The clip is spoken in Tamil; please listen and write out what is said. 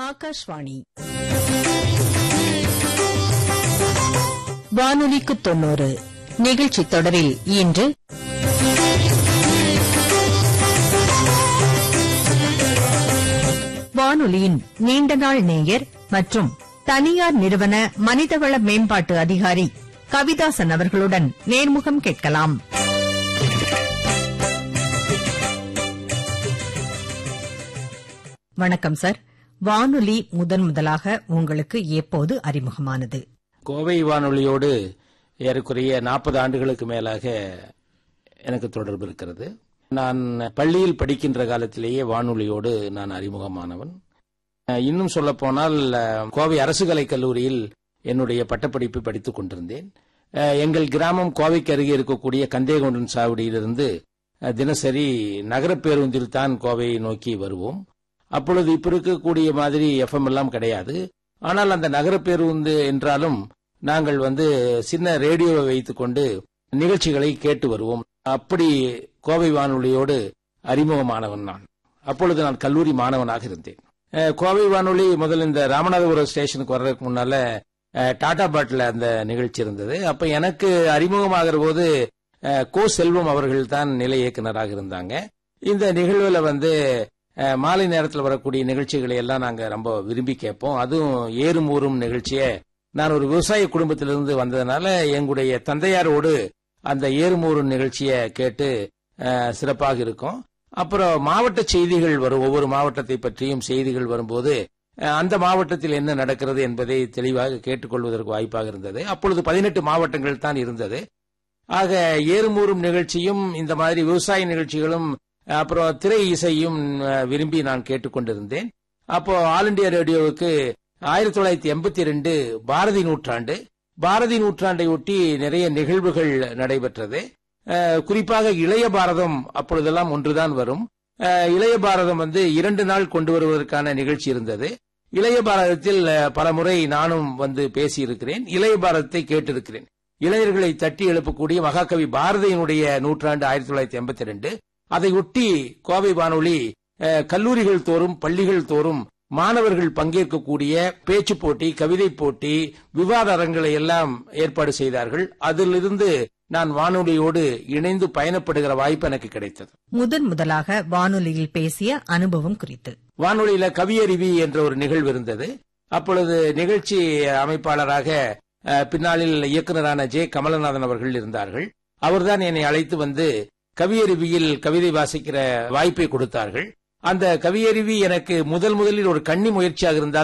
ஆகாஷ்வாணி வானொலிக்கு தொண்ணூறு நிகழ்ச்சி தொடரில் இன்று வானொலியின் நீண்ட நாள் நேயர் மற்றும் தனியார் நிறுவன மனிதவள மேம்பாட்டு அதிகாரி கவிதாசன் அவர்களுடன் நேர்முகம் கேட்கலாம் வணக்கம் சார் வானொலி முதன் முதலாக உங்களுக்கு எப்போது அறிமுகமானது கோவை வானொலியோடு ஏறக்குறைய நாற்பது ஆண்டுகளுக்கு மேலாக எனக்கு தொடர்பு இருக்கிறது நான் பள்ளியில் படிக்கின்ற காலத்திலேயே வானொலியோடு நான் அறிமுகமானவன் அஹ், இன்னும் சொல்ல போனால் கோவை அரசு கலைக் கல்லூரியில் என்னுடைய பட்டப்படிப்பு படித்துக் கொண்டிருந்தேன் அஹ், எங்கள் கிராமம் கோவைக்கு அருகே இருக்கக்கூடிய கந்தேகொண்டன் சாவடியிலிருந்து அஹ், தினசரி நகர பேருந்தில் தான் கோவையை நோக்கி வருவோம் அப்பொழுது இப்ப இருக்கக்கூடிய மாதிரி எஃப்எம் எல்லாம் கிடையாது ஆனால் அந்த நகர பேருந்து என்றாலும் நாங்கள் வந்து சின்ன ரேடியோவை வைத்துக்கொண்டு நிகழ்ச்சிகளை கேட்டு வருவோம் அப்படி கோவை வானொலியோடு அறிமுகமானவன் நான் அப்பொழுது நான் கல்லூரி மாணவனாக இருந்தேன் அஹ், கோவை வானொலி முதல்ல இந்த ராமநாதபுரம் ஸ்டேஷனுக்கு வர்றதுக்கு முன்னால அஹ், டாடா பாட்டில் அந்த நிகழ்ச்சி இருந்தது அப்ப எனக்கு அறிமுகமாகிற போது அஹ், கோ செல்வம் அவர்கள் தான் நிலை இயக்குனராக இருந்தாங்க இந்த நிகழ்வுல வந்து அஹ், மாலை நேரத்தில் வரக்கூடிய நிகழ்ச்சிகளை எல்லாம் நாங்க ரொம்ப விரும்பி கேட்போம் அதுவும் ஏறும் ஊறும் நிகழ்ச்சியை நான் ஒரு விவசாய குடும்பத்திலிருந்து வந்ததுனால எங்களுடைய தந்தையாரோடு அந்த ஏறுமூறும் நிகழ்ச்சியை கேட்டு அஹ், சிறப்பாக இருக்கும் அப்புறம் மாவட்ட செய்திகள் வரும் ஒவ்வொரு மாவட்டத்தை பற்றியும் செய்திகள் வரும்போது அஹ், அந்த மாவட்டத்தில் என்ன நடக்கிறது என்பதை தெளிவாக கேட்டுக்கொள்வதற்கு வாய்ப்பாக இருந்தது அப்பொழுது பதினெட்டு மாவட்டங்கள் தான் இருந்தது ஆக ஏறுமூறும் நிகழ்ச்சியும் இந்த மாதிரி விவசாய நிகழ்ச்சிகளும் அப்புறம் திரை இசையும் அஹ், விரும்பி நான் கேட்டுக்கொண்டிருந்தேன் அப்போ ஆல் இண்டியா ரேடியோவுக்கு ஆயிரத்தி தொள்ளாயிரத்தி எண்பத்தி ரெண்டு பாரதி நூற்றாண்டு பாரதி நூற்றாண்டை ஒட்டி நிறைய நிகழ்வுகள் நடைபெற்றது அஹ், குறிப்பாக இளைய பாரதம் அப்பொழுதெல்லாம் ஒன்றுதான் வரும் அஹ், இளைய பாரதம் வந்து இரண்டு நாள் கொண்டு வருவதற்கான நிகழ்ச்சி இருந்தது இளைய பாரதத்தில் அஹ், பல முறை நானும் வந்து பேசியிருக்கிறேன் இளைய பாரதத்தை கேட்டிருக்கிறேன் இளைஞர்களை தட்டி எழுப்பக்கூடிய மகாகவி பாரதியினுடைய நூற்றாண்டு ஆயிரத்தி தொள்ளாயிரத்தி எண்பத்தி ரெண்டு அதை ஒட்டி கோவை வானொலி அஹ், கல்லூரிகள் தோறும் பள்ளிகள் தோறும் மாணவர்கள் பங்கேற்கக்கூடிய பேச்சு போட்டி கவிதை போட்டி விவாத அரங்களை எல்லாம் ஏற்பாடு செய்தார்கள் அதிலிருந்து நான் வானொலியோடு இணைந்து பயணப்படுகிற வாய்ப்பு எனக்கு கிடைத்தது முதன் முதலாக வானொலியில் பேசிய அனுபவம் குறித்து வானொலியில கவியறிவி என்ற ஒரு நிகழ்வு இருந்தது அப்பொழுது நிகழ்ச்சி அமைப்பாளராக அஹ், பின்னாளில் இயக்குனரான ஜே கமலநாதன் அவர்கள் இருந்தார்கள் அவர்தான் என்னை அழைத்து வந்து கவியறிவியில் கவிதை வாசிக்கிற வாய்ப்பை கொடுத்தார்கள் அந்த கவியறிவி எனக்கு முதல் முதலில் ஒரு கன்னி முயற்சியாக இருந்தால்